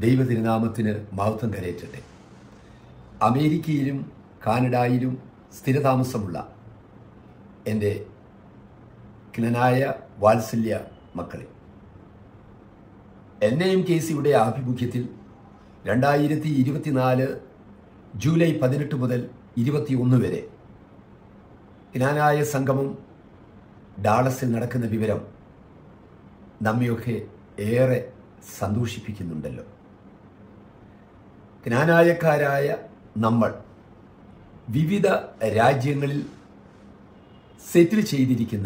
ദൈവതിരുനാമത്തിന് മഹത്വം കരയറ്റട്ടെ അമേരിക്കയിലും കാനഡയിലും സ്ഥിരതാമസമുള്ള എൻ്റെ കിണനായ വാത്സല്യ മക്കളെ എന്നെയും കെ സിയുടെ ആഭിമുഖ്യത്തിൽ രണ്ടായിരത്തി ഇരുപത്തിനാല് ജൂലൈ പതിനെട്ട് മുതൽ ഇരുപത്തിയൊന്ന് വരെ ജ്ഞാനായ സംഗമം ഡാളസിൽ നടക്കുന്ന വിവരം നമ്മയൊക്കെ ഏറെ സന്തോഷിപ്പിക്കുന്നുണ്ടല്ലോ ജ്ഞാനായക്കാരായ നമ്മൾ വിവിധ രാജ്യങ്ങളിൽ സെറ്റിൽ ചെയ്തിരിക്കുന്ന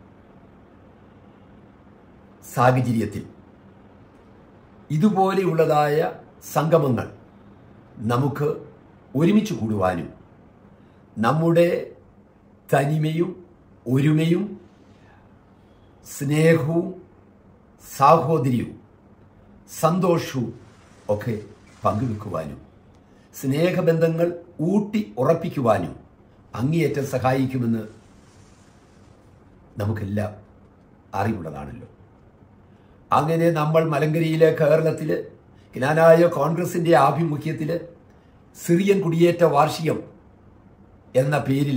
സാഹചര്യത്തിൽ ഇതുപോലെയുള്ളതായ സംഗമങ്ങൾ നമുക്ക് ഒരുമിച്ച് കൂടുവാനും നമ്മുടെ തനിമയും ഒരുമയും സ്നേഹവും സാഹോദര്യവും സന്തോഷവും ഒക്കെ പങ്കുവെക്കുവാനും സ്നേഹബന്ധങ്ങൾ ഊട്ടി ഉറപ്പിക്കുവാനും അങ്ങേയറ്റം സഹായിക്കുമെന്ന് നമുക്കെല്ലാം അറിവുള്ളതാണല്ലോ അങ്ങനെ നമ്മൾ മലങ്കരയിലെ കേരളത്തിൽ ജ്ഞാനായ കോൺഗ്രസിന്റെ ആഭിമുഖ്യത്തിൽ സിറിയൻ കുടിയേറ്റ വാർഷികം എന്ന പേരിൽ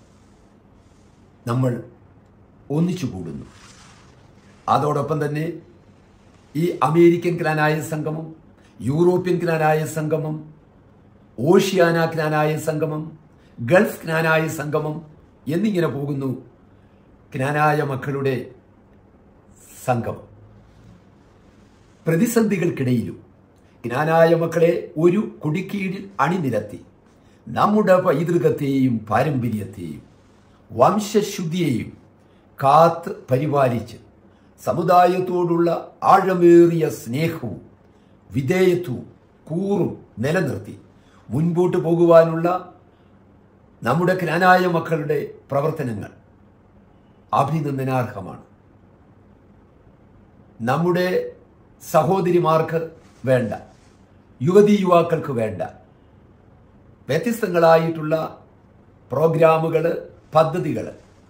നമ്മൾ ഒന്നിച്ചു കൂടുന്നു അതോടൊപ്പം തന്നെ ഈ അമേരിക്കൻ ജ്ഞാനായ സംഗമം യൂറോപ്യൻ ജ്ഞാനായ സംഗമം ഓഷ്യാന ജ്ഞാനായ സംഗമം ഗൾഫ് ജ്ഞാനായ സംഗമം എന്നിങ്ങനെ പോകുന്നു ജ്ഞാനായ മക്കളുടെ സംഗമം പ്രതിസന്ധികൾക്കിടയിലും ജ്ഞാനായ മക്കളെ ഒരു കുടിക്കീഴിൽ അണിനിരത്തി നമ്മുടെ പൈതൃകത്തെയും പാരമ്പര്യത്തെയും വംശശുദ്ധിയെയും കാത്ത് പരിപാലിച്ച് സമുദായത്തോടുള്ള ആഴമേറിയ സ്നേഹവും വിധേയത്വവും കൂറും നിലനിർത്തി മുൻപോട്ട് പോകുവാനുള്ള നമ്മുടെ ജ്ഞാനായ മക്കളുടെ പ്രവർത്തനങ്ങൾ അഭിനന്ദനാർഹമാണ് നമ്മുടെ സഹോദരിമാർക്ക് വേണ്ട യുവതി യുവാക്കൾക്ക് വേണ്ട വ്യത്യസ്തങ്ങളായിട്ടുള്ള പ്രോഗ്രാമുകൾ പദ്ധതികൾ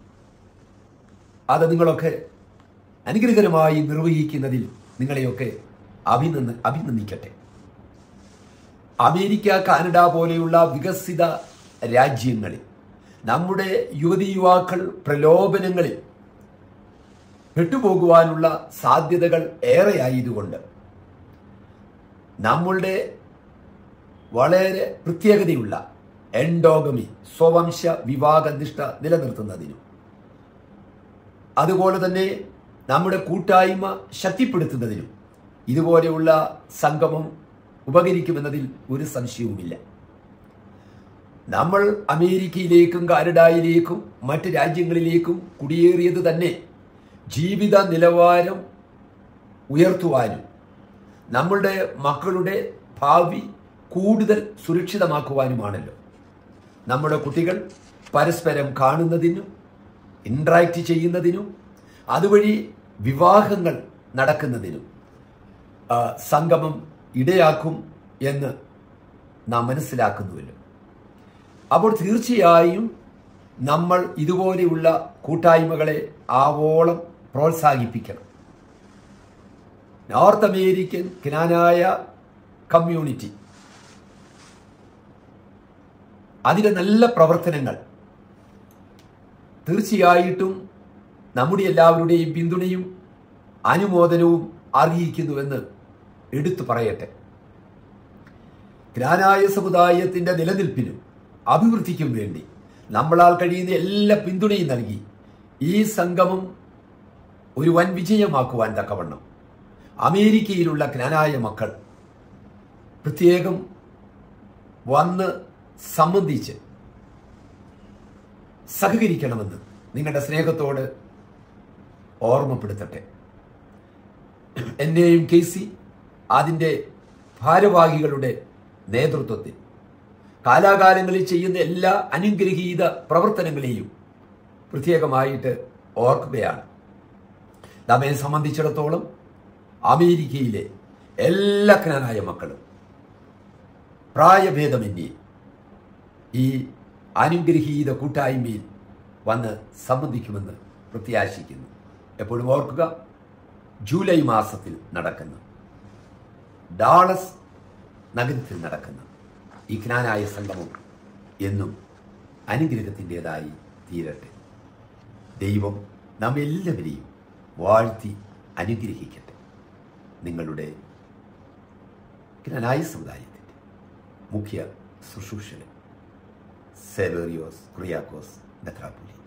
അത് നിങ്ങളൊക്കെ അനുഗ്രഹകരമായി നിർവഹിക്കുന്നതിൽ നിങ്ങളെയൊക്കെ അഭിനന്ദ അഭിനന്ദിക്കട്ടെ അമേരിക്ക കാനഡ പോലെയുള്ള വികസിത രാജ്യങ്ങളിൽ നമ്മുടെ യുവതി യുവാക്കൾ പ്രലോഭനങ്ങളിൽ പെട്ടുപോകുവാനുള്ള സാധ്യതകൾ ഏറെയായതുകൊണ്ട് നമ്മളുടെ വളരെ പ്രത്യേകതയുള്ള എൻഡോഗമി സ്വവംശ വിവാഹനിഷ്ഠ നിലനിർത്തുന്നതിനും അതുപോലെ തന്നെ നമ്മുടെ കൂട്ടായ്മ ശക്തിപ്പെടുത്തുന്നതിനും ഇതുപോലെയുള്ള സംഗമം ഉപകരിക്കുമെന്നതിൽ ഒരു സംശയവുമില്ല നമ്മൾ അമേരിക്കയിലേക്കും കാനഡയിലേക്കും മറ്റ് രാജ്യങ്ങളിലേക്കും കുടിയേറിയത് തന്നെ ജീവിത നിലവാരം ഉയർത്തുവാനും നമ്മളുടെ മക്കളുടെ ഭാവി കൂടുതൽ സുരക്ഷിതമാക്കുവാനുമാണല്ലോ നമ്മുടെ കുട്ടികൾ പരസ്പരം കാണുന്നതിനും ഇൻട്രാക്ട് ചെയ്യുന്നതിനും അതുവഴി വിവാഹങ്ങൾ നടക്കുന്നതിനും ആ, സംഗമം ഇടയാക്കും എന്ന് നാം മനസ്സിലാക്കുന്നുവല്ലോ അപ്പോൾ തീർച്ചയായും നമ്മൾ ഇതുപോലെയുള്ള കൂട്ടായ്മകളെ ആവോളം പ്രോത്സാഹിപ്പിക്കണം നോർത്ത് അമേരിക്കൻ ജ്ഞാനായ കമ്മ്യൂണിറ്റി അതിലെ നല്ല പ്രവർത്തനങ്ങൾ തീർച്ചയായിട്ടും നമ്മുടെ എല്ലാവരുടെയും പിന്തുണയും അനുമോദനവും അറിയിക്കുന്നുവെന്ന് എടുത്തു പറയട്ടെ ജ്ഞാനായ സമുദായത്തിന്റെ നിലനിൽപ്പിനും അഭിവൃദ്ധിക്കും വേണ്ടി നമ്മളാൽ കഴിയുന്ന എല്ലാ പിന്തുണയും നൽകി ഈ സംഗമം ഒരു വൻ വിജയമാക്കുവാൻ തക്കവണ്ണം അമേരിക്കയിലുള്ള ജ്ഞാനായ മക്കൾ പ്രത്യേകം വന്ന് സംബന്ധിച്ച് സഹകരിക്കണമെന്ന് നിങ്ങളുടെ സ്നേഹത്തോട് ഓർമ്മപ്പെടുത്തട്ടെ എന്നെയും കെ സി അതിൻ്റെ ഭാരവാഹികളുടെ നേതൃത്വത്തിൽ കാലാകാലങ്ങളിൽ ചെയ്യുന്ന എല്ലാ അനുഗ്രഹീത പ്രവർത്തനങ്ങളെയും പ്രത്യേകമായിട്ട് ഓർക്കുകയാണ് നമ്മെ സംബന്ധിച്ചിടത്തോളം അമേരിക്കയിലെ എല്ലാ ജ്ഞാനായ മക്കളും പ്രായഭേദമന്യേ ഈ അനുഗ്രഹീത കൂട്ടായ്മയിൽ വന്ന് സംബന്ധിക്കുമെന്ന് പ്രത്യാശിക്കുന്നു എപ്പോഴും ഓർക്കുക ജൂലൈ മാസത്തിൽ നടക്കുന്നു ഡാളസ് നഗരത്തിൽ നടക്കുന്ന ഈ ജ്ഞാനായ സംഗമം എന്നും അനുഗ്രഹത്തിൻ്റെതായി തീരട്ടെ ദൈവം നാം എല്ലാവരെയും വാഴ്ത്തി അനുഗ്രഹിക്കട്ടെ നിങ്ങളുടെ ജ്ഞാനായ സമുദായത്തിൻ്റെ മുഖ്യ ശുശ്രൂഷകൻ സെവേറിയോസ് കുറിയാക്കോസ് മെത്രാപുലി